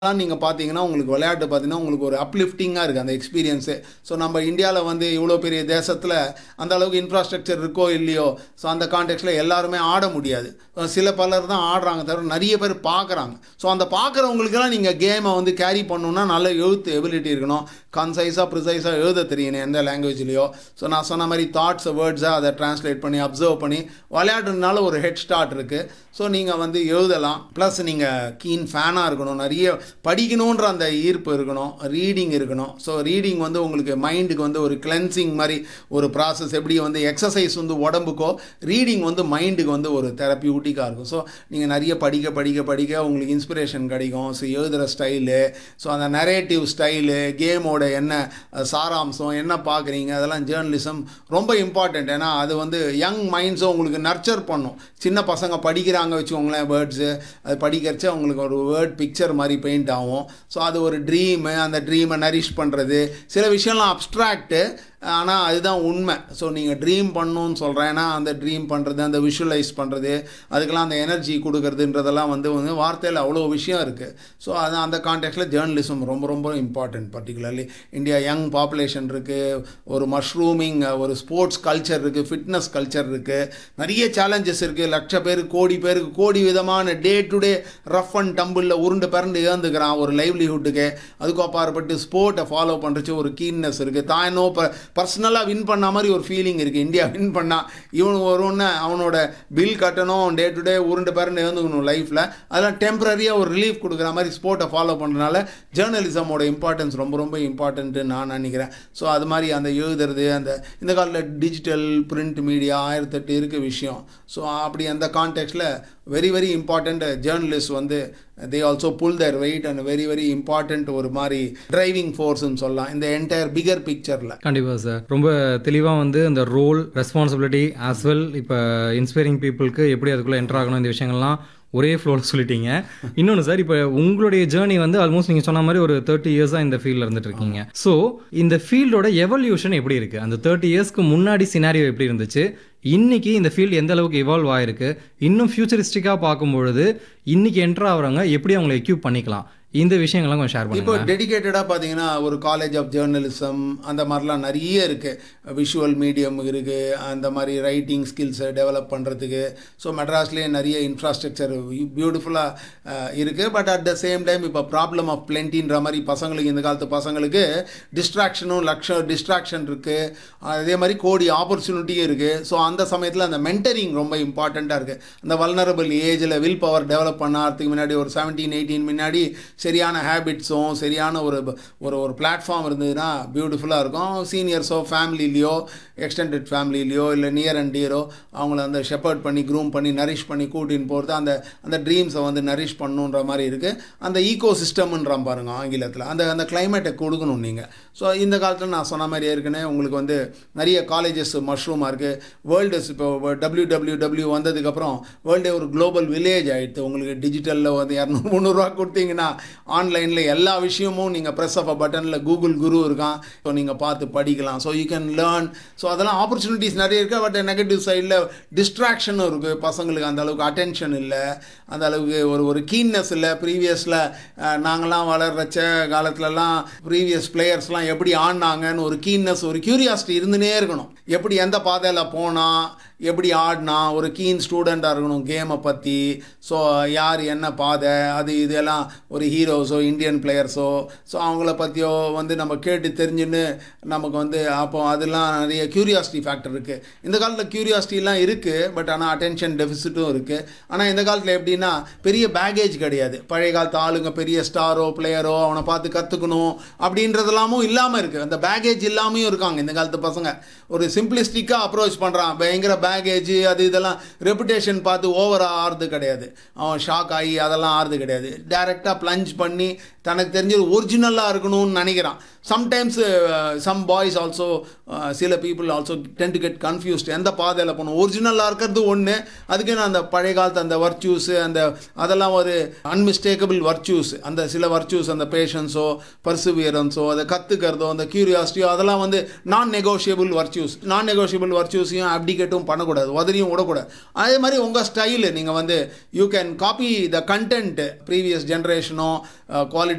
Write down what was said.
தான் நீங்கள் பார்த்தீங்கன்னா உங்களுக்கு விளையாட்டு பார்த்தீங்கன்னா உங்களுக்கு ஒரு அப்லிஃப்டிங்காக இருக்குது அந்த எக்ஸ்பீரியன்ஸு ஸோ நம்ம இந்தியாவில் வந்து இவ்வளோ பெரிய தேசத்தில் அந்த அளவுக்கு இன்ஃப்ராஸ்ட்ரக்சர் இருக்கோ இல்லையோ ஸோ அந்த கான்டெக்ட்டில் எல்லாருமே ஆட முடியாது So, சில பலர் தான் ஆடுறாங்க தவிர நிறைய பேர் பார்க்குறாங்க ஸோ அந்த பார்க்குறவங்களுக்கெல்லாம் நீங்கள் கேமை வந்து கேரி பண்ணணுன்னா நல்ல எழுத்து எபிலிட்டி இருக்கணும் கன்சைஸாக ப்ரிசைஸாக எழுத தெரியணும் எந்த லாங்குவேஜ்லேயோ ஸோ நான் சொன்ன மாதிரி தாட்ஸ் வேர்ட்ஸாக அதை ட்ரான்ஸ்லேட் பண்ணி அப்சர்வ் பண்ணி விளையாடுறதுனால ஒரு ஹெட் ஸ்டார்ட் இருக்குது ஸோ நீங்கள் வந்து எழுதலாம் ப்ளஸ் நீங்கள் கீன் ஃபேனாக இருக்கணும் நிறைய படிக்கணுன்ற அந்த ஈர்ப்பு இருக்கணும் ரீடிங் இருக்கணும் ஸோ ரீடிங் வந்து உங்களுக்கு மைண்டுக்கு வந்து ஒரு கிளென்சிங் மாதிரி ஒரு ப்ராசஸ் எப்படி வந்து எக்ஸசைஸ் வந்து உடம்புக்கோ ரீடிங் வந்து மைண்டுக்கு வந்து ஒரு தெரப்பியூட்டிக்காக இருக்கும் ஸோ நீங்கள் நிறைய படிக்க படிக்க படிக்க உங்களுக்கு இன்ஸ்பிரேஷன் கிடைக்கும் ஸோ எழுதுகிற ஸ்டைலு ஸோ அந்த நரேட்டிவ் ஸ்டைலு கேமோட என்ன அஹ், சாராம்சம் என்ன பார்க்குறீங்க அதெல்லாம் ஜேர்னலிசம் ரொம்ப இம்பார்ட்டண்ட் ஏன்னா அது வந்து யங் மைண்ட்ஸும் உங்களுக்கு நர்ச்சர் பண்ணும் சின்ன பசங்க படிக்கிறாங்க வச்சுக்கோங்களேன் வேர்ட்ஸு அது படிக்கிறச்ச உங்களுக்கு ஒரு வேர்ட் பிக்சர் மாதிரி பெயிண்ட் ஆகும் ஸோ அது ஒரு ட்ரீமு அந்த ட்ரீமை நரிஷ் பண்ணுறது சில விஷயம்லாம் அப்ட்ராக்ட்டு ஆனால் அதுதான் உண்மை ஸோ நீங்கள் ட்ரீம் பண்ணணும்னு சொல்கிறேன் ஏன்னா அந்த ட்ரீம் பண்ணுறது அந்த விஷுவலைஸ் பண்ணுறது அதுக்கெல்லாம் அந்த எனர்ஜி கொடுக்கறதுன்றதெல்லாம் வந்து வந்து வார்த்தையில் அவ்வளோ விஷயம் இருக்குது ஸோ அது அந்த கான்டெக்ட்டில் ஜேர்னலிசம் ரொம்ப ரொம்ப important particularly India young population இருக்குது ஒரு மஷ்ரூமிங் ஒரு ஸ்போர்ட்ஸ் கல்ச்சர் இருக்குது ஃபிட்னஸ் கல்ச்சர் இருக்குது நிறைய சேலஞ்சஸ் இருக்குது லட்ச பேருக்கு கோடி பேருக்கு கோடி விதமான day to day rough and டம்பிளில் உருண்டு பிறண்டு ஏந்துக்கிறான் ஒரு லைவ்லிஹுட்டுக்கு அதுக்கு அப்பாற்பட்டு ஸ்போர்ட்டை ஃபாலோ பண்ணுறச்சு ஒரு கீன்னஸ் இருக்குது தான் இன்னும் இப்போ பர்சனலாக வின் பண்ண மாதிரி ஒரு ஃபீலிங் இருக்குது இந்தியா வின் பண்ணால் இவனுக்கு வரும்னு அவனோட பில் கட்டணும் டே டு டே உருண்டு பிறண்டு ஏந்துக்கணும் லைஃப்பில் அதெல்லாம் டெம்பரரியாக ஒரு ரிலீஃப் கொடுக்குற மாதிரி ஸ்போர்ட்டை ஃபாலோ பண்ணுறதுனால ஜேர்னலிசமோட இம்பார்ட்டன்ஸ் ரொம்ப ரொம்ப இம்பார்ட்டன்ட்டு நான் நினைக்கிறேன் ஸோ அது மாதிரி அந்த எழுதுறது அந்த இந்த காலத்தில் டிஜிட்டல் பிரிண்ட் மீடியா ஆயிரத்தெட்டு இருக்குது விஷயம் ஸோ அப்படி அந்த கான்டெக்ட்டில் வெரி வெரி இம்பார்ட்டண்ட் ஜேர்னலிஸ்ட் வந்து they also pull their weight and very very important ஒரு மாதிரி டிரைவிங் ஃபோர்ஸ்னு சொல்லலாம் இந்த என்டையர் பிகர் பிக்சரில் கண்டிப்பாக சார் ரொம்ப தெளிவாக வந்து இந்த ரோல் ரெஸ்பான்சிபிலிட்டி ஆஸ் வெல் இப்போ இன்ஸ்பைரிங் பீப்புளுக்கு எப்படி அதுக்குள்ளே என்டர் ஆகணும் இந்த விஷயங்கள்லாம் ஒரே ஃப்ளோவில் சொல்லிட்டீங்க இன்னொன்று சார் இப்போ உங்களுடைய ஜேர்னி வந்து ஆல்மோஸ்ட் நீங்கள் சொன்ன மாதிரி ஒரு தேர்ட்டி இயர்ஸாக இந்த ஃபீல்டில் இருந்துட்டு இருக்கீங்க ஸோ இந்த ஃபீல்டோட எவல்யூஷன் எப்படி இருக்குது அந்த தேர்ட்டி இயர்ஸ்க்கு முன்னாடி சினாரியோ எப்படி இருந்துச்சு இன்னைக்கு இந்த ஃபீல்டு எந்த அளவுக்கு இவால்வ் ஆயிருக்கு இன்னும் ஃபியூச்சரிஸ்டிக்காக பார்க்கும்பொழுது இன்னைக்கு என்டர் ஆகிறவங்க எப்படி அவங்களை எக்யூப் பண்ணிக்கலாம் இந்த விஷயங்கள்லாம் கொஞ்சம் ஷேர் இப்போ பண்ணுங்க டெடிகேட்டடாக பார்த்தீங்கன்னா ஒரு காலேஜ் ஆஃப் ஜேர்னலிசம் அந்த மாதிரிலாம் நிறைய இருக்குது விஷுவல் மீடியம் இருக்குது அந்த மாதிரி ரைட்டிங் ஸ்கில்ஸை டெவலப் பண்ணுறதுக்கு ஸோ மெட்ராஸ்லேயே நிறைய இன்ஃப்ராஸ்ட்ரக்சர் பியூட்டிஃபுல்லாக இருக்குது but at the same time இப்போ ப்ராப்ளம் ஆஃப் பிளென்டின்ற மாதிரி பசங்களுக்கு இந்த காலத்து பசங்களுக்கு டிஸ்ட்ராக்ஷனும் லட்சம் டிஸ்ட்ராக்ஷன் இருக்குது அதே மாதிரி கோடி ஆப்பர்ச்சுனிட்டியும் இருக்குது ஸோ அந்த சமயத்தில் அந்த மென்டரிங் ரொம்ப இம்பார்ட்டண்ட்டாக இருக்குது அந்த வல்னரபிள் ஏஜில் வில் பவர் டெவலப் பண்ணறதுக்கு முன்னாடி ஒரு செவன்டீன் எயிட்டீன் முன்னாடி சரியான ஹேபிட்ஸும் சரியான ஒரு ஒரு ஒரு பிளாட்ஃபார்ம் இருந்ததுன்னா பியூட்டிஃபுல்லாக இருக்கும் சீனியர்ஸோ ஃபேமிலிலேயோ எக்ஸ்டெண்டட் ஃபேமிலிலேயோ இல்லை நியர் அண்ட் டியரோ அவங்கள அந்த ஷெப்பர்ட் பண்ணி க்ரூம் பண்ணி நரிஷ் பண்ணி கூட்டின்னு போகிறது அந்த அந்த ட்ரீம்ஸை வந்து நரிஷ் பண்ணுன்ற மாதிரி இருக்குது அந்த ஈகோ சிஸ்டம்ன்றான் பாருங்க ஆங்கிலத்தில் அந்த அந்த கிளைமேட்டை கொடுக்கணும் நீங்கள் ஸோ இந்த காலத்தில் நான் சொன்ன மாதிரி ஏற்கனவே உங்களுக்கு வந்து நிறைய காலேஜஸ் மஷ்ரூமாக இருக்குது வேர்ல்டு இப்போ டபிள்யூ டபிள்யூ டபிள்யூ வந்ததுக்கப்புறம் வேர்ல்டே ஒரு குளோபல் வில்லேஜ் ஆகிடுது உங்களுக்கு டிஜிட்டலில் வந்து இரநூறு முந்நூறுரூவா கொடுத்தீங்கன்னா ஆன்லைனில் எல்லா விஷயமும் நீங்கள் ப்ரெஸ் ஆஃப் அ பட்டனில் கூகுள் குரு இருக்கான் ஸோ நீங்கள் பார்த்து படிக்கலாம் so you can learn so அதெல்லாம் ஆப்பர்ச்சுனிட்டிஸ் நிறைய இருக்குது பட் நெகட்டிவ் சைடில் டிஸ்ட்ராக்ஷனும் இருக்குது பசங்களுக்கு அந்த அளவுக்கு அட்டென்ஷன் இல்லை அந்த அளவுக்கு ஒரு ஒரு கீன்னஸ் இல்லை ப்ரீவியஸில் நாங்களாம் வளர்றச்ச காலத்துலலாம் ப்ரீவியஸ் பிளேயர்ஸ்லாம் எப்படி ஆடினாங்கன்னு ஒரு கீன்னஸ் ஒரு க்யூரியாசிட்டி இருந்துனே இருக்கணும் எப்படி எந்த பாதையில் போனால் எப்படி ஆடினா ஒரு கீன் ஸ்டூடெண்ட்டாக இருக்கணும் கேமை பற்றி ஸோ யார் என்ன பாதை அது இதெல்லாம் ஒரு ஹீரோஸோ இந்தியன் பிளேயர்ஸோ ஸோ அவங்கள பற்றியோ வந்து நம்ம கேட்டு தெரிஞ்சுன்னு நமக்கு வந்து அப்போ அதெல்லாம் நிறைய க்யூரியாசிட்டி ஃபேக்டர் இருக்குது இந்த காலத்தில் க்யூரியாசிட்டிலாம் இருக்குது பட் ஆனால் அட்டென்ஷன் டெஃபிசிட்டும் இருக்குது ஆனால் இந்த காலத்தில் எப்படின்னா பெரிய பேகேஜ் கிடையாது பழைய காலத்து ஆளுங்க பெரிய ஸ்டாரோ பிளேயரோ அவனை பார்த்து கற்றுக்கணும் அப்படின்றதெல்லாமும் இல்லாமல் இருக்குது அந்த பேகேஜ் இல்லாமையும் இருக்காங்க இந்த காலத்து பசங்க ஒரு சிம்பிளிஸ்டிக்காக அப்ரோச் பண்ணுறான் பயங்கர பேகேஜ் அது இதெல்லாம் ரெப்புடேஷன் பார்த்து ஓவராக ஆறுது கிடையாது அவன் ஷாக் ஆகி அதெல்லாம் ஆறுது கிடையாது டைரெக்டாக ப்ளஞ்ச் பண்ணி தனக்கு தெரிஞ்சது ஒரிஜினலாக இருக்கணும்னு நினைக்கிறான் சம்டைம்ஸ் சம் பாய்ஸ் ஆல்சோ சில people also tend to get confused எந்த பாதையில் போகணும் ஒரிஜினலாக இருக்கிறது ஒன்று அதுக்கு நான் அந்த பழைய காலத்து அந்த வர்ச்சூஸு அந்த அதெல்லாம் ஒரு அன்மிஸ்டேக்கபிள் வர்ச்சூஸ் அந்த சில வர்ச்சூஸ் அந்த பேஷன்ஸோ பர்சுவியரன்ஸோ அதை கற்றுக்கிறதோ அந்த க்யூரியாசிட்டியோ அதெல்லாம் வந்து நான் நெகோஷியபிள் வர்ச்சூஸ் நான் நெகோஷியபிள் வர்ச்சூஸையும் அப்டிகேட்டும் பண்ணக்கூடாது உதறியும் விடக்கூடாது அதே மாதிரி உங்கள் ஸ்டைலு நீங்கள் வந்து you can copy the content previous ஜென்ரேஷனோ குவாலிட்டி